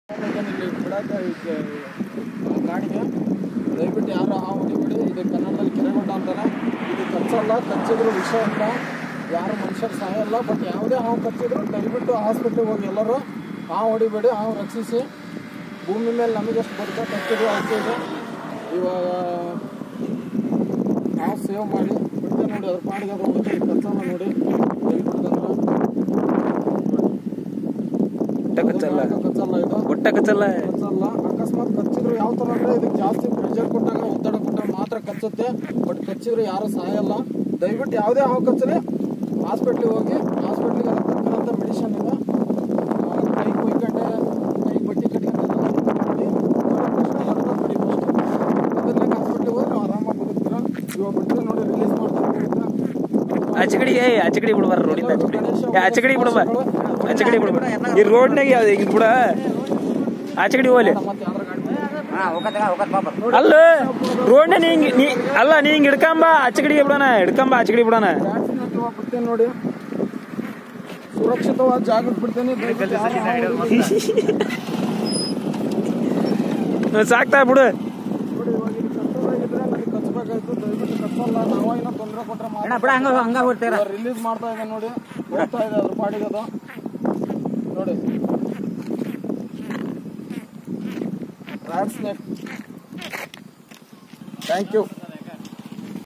ಇಲ್ಲಿ ಬಿಡಕ್ಕೆ ಇದು ಗಾಡಿಗೆ ದಯವಿಟ್ಟು ಯಾರು ಆ ಹೊಡಿಬೇಡಿ ಇದು ಕನ್ನಡದಲ್ಲಿ ಕೆರೆಗೊಂಡ ಅಂತಾನೆ ಇದು ಕಚ್ಚಲ್ಲ ಕಚ್ಚಿದ್ರು ವಿಷ ಅಂತ ಯಾರು ಮನುಷ್ಯರು ಸಾಯಲ್ಲ ಬಟ್ ಯಾವುದೇ ಹಾವು ಕಚ್ಚಿದ್ರು ದಯವಿಟ್ಟು ಹಾಸ್ಪಿಟ್ಲಿಗೆ ಹೋಗಿ ಎಲ್ಲರೂ ಹಾವು ಹೊಡಿಬೇಡಿ ಹಾವು ರಕ್ಷಿಸಿ ಭೂಮಿ ಮೇಲೆ ನಮಗೆಷ್ಟು ಬದುಕ ಕಚ್ಚಿದ್ರು ಹಾಕಿದೆ ಇವಾಗ ಹಾವು ಸೇವ್ ಮಾಡಿ ಬಿಡ್ತೆ ನೋಡಿ ಅದ್ರ ಪಾಡಿಗೆ ಅದು ಹೋಗುತ್ತೆ ಇದು ಕಚ್ಚಲ್ಲ ನೋಡಿ ಎಲ್ಲಿ ಬಿಡ್ತಂದ್ರೆ ಒಟ್ಟ ಕಚ್ಚಲ್ಲ ಕಚ್ಚಲ್ಲ ಇದು ಒಟ್ಟ ಕಚ್ಚಲ್ಲ ಕಚ್ಚಲ್ಲ ಅಕಸ್ಮಾತ್ ಕಚ್ಚಿದ್ರು ಯಾವ ತರ ಅಂದ್ರೆ ಇದಕ್ಕೆ ಜಾಸ್ತಿ ಪ್ರೆಷರ್ ಕೊಟ್ಟಾಗ ಒತ್ತಡ ಕೊಟ್ಟಾಗ ಮಾತ್ರ ಕಚ್ಚುತ್ತೆ ಬಟ್ ಕಚ್ಚಿದ್ರು ಯಾರು ಸಾಯಲ್ಲ ದಯವಿಟ್ಟು ಯಾವುದೇ ಹಾವು ಕಚ್ಚಲಿ ಹಾಸ್ಪಿಟ್ಲಿಗೆ ಹೋಗಿ ಹಾಸ್ಪಿಟ್ಲಿಗೆ ಅದಕ್ಕೆ ತಕ್ಕಂಥ ಮೆಡಿಷನ್ ಇದೆ ಆ, ಕೈ ಕೊಯ್ಕೊಂಡೆ ಕೈ ಬಟ್ಟಿ ಕಟ್ಕೊಂಡು ಅದನ್ನ ಹಾಸ್ಪಿಟ್ಲಿಗೆ ಹೋಗಿ ನಾವು ಆರಾಮಾಗಿ ಬದುಕ್ತೀರ ಇವಾಗ ಬಿಟ್ಟರೆ ನೋಡಿ ರಿಲೀಸ್ ಮಾಡ್ತಾರೆ ಆಚೆ ಕಡೆಗೆ ಏ, ಆಚೆ ಕಡೆ ಬಿಡ್ಬಾರ ರೋಡಿಂದ ಆಚೆ ಕಡೆ ಏ, ಆಚೆ ಕಡೆ ಬಿಡಬ ಆಚೆ ಕಡೆ ಬಿಡಬ ಈ ರೋಡ್ನಾಗ ಯಾವ್ದು ಹಿಂಗ್ ಬಿಡ ಆಚೆ ಕಡೆ ಹೋಗ್ಲಿ ಮತ್ತೆ ಯಾವ್ದಾರ ಗಾಡಿ ಅಲ್ಲ ರೋಡ್ನ ನೀ ಹಿಂಗ್ ನೀ ಅಲ್ಲ ನೀ ಹಿಂಗ್ ಹಿಡ್ಕಂಬ ಆಚೆ ಕಡೆಗೆ ಬಿಡೋಣ ಹಿಡ್ಕಂಬ ಆಚೆ ಕಡೆ ಬಿಡೋಣ ಆಕ್ಸಿಡೆಂಟ್ ಬಿಡ್ತೇನೆ ನೋಡಿ ಸುರಕ್ಷಿತವಾದ ಜಾಗಕ್ಕೆ ಬಿಡ್ತೇನೆ ದಯವಿಟ್ಟು ಯಾರು ಹಾವು ಹಿಡಿಬೇಡಿ. ಸಾಕ್ತಾ ಬಿಡು ನೋಡಿ ಇವಾಗ ಇಲ್ಲಿ ಕಟ್ಟೋದಾಗಿದ್ರೆ ನನಗೆ ಕಚ್ಚಬೇಕಾಯ್ತು ದಯವಿಟ್ಟು ಕಚ್ಚಲ್ಲ ನಾವ ಏನೋ ತೊಂದರೆ ಕೊಟ್ರೆ ರಿಲೀಸ್ ಮಾಡ್ತಾ ಇದೆ ನೋಡಿ ಹೋಗ್ತಾ ಇದೆ ಅದ್ರ ಪಾಡಿಗೆ ಅದು ನೋಡಿ ರ್ಯಾಟ್ ಸ್ನೇಕ್ ಥ್ಯಾಂಕ್ ಯು